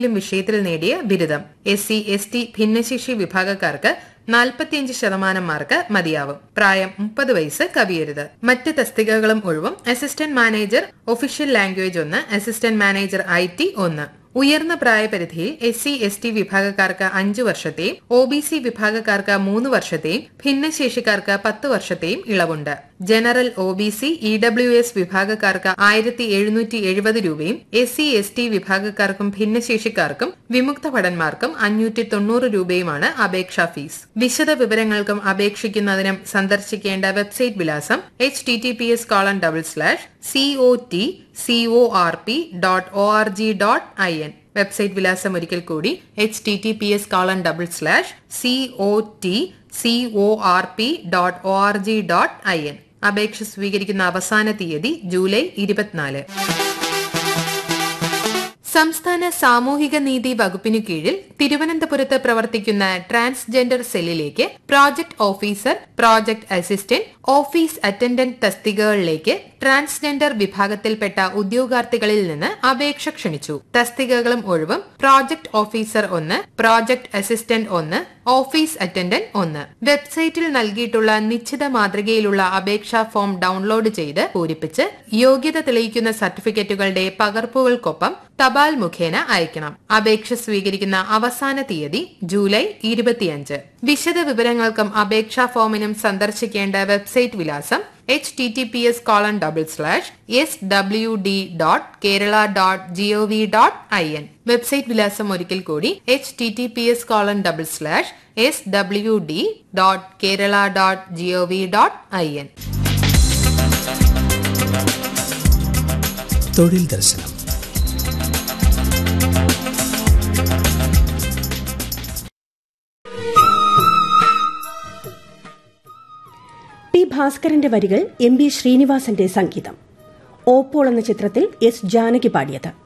ലും വിഷയത്തിൽ നേടിയ ബിരുദം എസ് സി എസ് ടി ഭിന്നശേഷി വിഭാഗക്കാർക്ക് നാൽപ്പത്തിയഞ്ച് ശതമാനം മാർക്ക് മതിയാവും പ്രായം മുപ്പത് വയസ്സ് കവിയരുത് മറ്റ് തസ്തികകളും ഒഴിവും അസിസ്റ്റന്റ് മാനേജർ ഒഫീഷ്യൽ ലാംഗ്വേജ് ഒന്ന് അസിസ്റ്റന്റ് മാനേജർ ഐ ടി ഒന്ന് ഉയർന്ന പ്രായപരിധിയിൽ എസ് സി എസ് ടി വിഭാഗക്കാർക്ക് അഞ്ചു വർഷത്തെയും ഒ ബി സി വിഭാഗക്കാർക്ക് മൂന്ന് വർഷത്തെയും ഭിന്നശേഷിക്കാർക്ക് പത്ത് വർഷത്തെയും ഇളവുണ്ട് general O B C E W S വിഭാഗക്കാർക്ക് ആയിരത്തി എഴുന്നൂറ്റി എഴുപത് രൂപയും എസ് സി എസ് ടി വിഭാഗക്കാർക്കും ഭിന്നശേഷിക്കാർക്കും വിമുക്ത ഭടന്മാർക്കും അഞ്ഞൂറ്റി തൊണ്ണൂറ് രൂപയുമാണ് അപേക്ഷാ ഫീസ് വിശദ വിവരങ്ങൾക്കും അപേക്ഷിക്കുന്നതിനും സന്ദർശിക്കേണ്ട വെബ്സൈറ്റ് വിലാസം H T T P S colon double slash C O T C O R P dot O R G dot I N website വിലാസം ഒരിക്കൽ കൂടി H T T P S colon double slash C O T C O R P dot O R G dot I N അപേക്ഷ സ്വീകരിക്കുന്ന അവസാന തീയതി July ഇരുപത്തിനാല് സംസ്ഥാന സാമൂഹിക നീതി വകുപ്പിനു കീഴിൽ തിരുവനന്തപുരത്ത് പ്രവർത്തിക്കുന്ന ട്രാൻസ്ജെൻഡർ സെല്ലിലേക്ക് project officer project assistant office attendant തസ്തികകളിലേക്ക് ട്രാൻസ്ജെൻഡർ വിഭാഗത്തിൽപ്പെട്ട ഉദ്യോഗാർത്ഥികളിൽ നിന്ന് അപേക്ഷ ക്ഷണിച്ചു തസ്തികകളും ഒഴിവും പ്രോജക്ട് ഓഫീസർ ഒന്ന് പ്രോജക്ട് അസിസ്റ്റന്റ് ഒന്ന് ഓഫീസ് അറ്റൻഡന്റ് ഒന്ന് വെബ്സൈറ്റിൽ നൽകിയിട്ടുള്ള നിശ്ചിത മാതൃകയിലുള്ള അപേക്ഷാ ഫോം ഡൗൺലോഡ് ചെയ്ത് പൂരിപ്പിച്ച് യോഗ്യത തെളിയിക്കുന്ന സർട്ടിഫിക്കറ്റുകളുടെ പകർപ്പുകൾക്കൊപ്പം തപാൽ മുഖേന അയക്കണം അപേക്ഷ സ്വീകരിക്കുന്ന അവസാന തീയതി ജൂലൈ ഇരുപത്തിയഞ്ച് വിശദ വിവരങ്ങൾക്കും അപേക്ഷാ ഫോമിനും സന്ദർശിക്കേണ്ട വെബ്സൈറ്റ് വിലാസം H T T P S colon double slash S W D dot Kerala dot G O V dot I N website വിലാസം ഒരിക്കൽ കൂടി H T T P S colon double slash S W D dot Kerala dot G O V dot I N തൊഴിൽ ദർശനം P ഭാസ്കരന്റെ വരികൾ M B ശ്രീനിവാസന്റെ സംഗീതം ഓപ്പോൾ എന്ന ചിത്രത്തിൽ എസ് ജാനകി പാടിയത്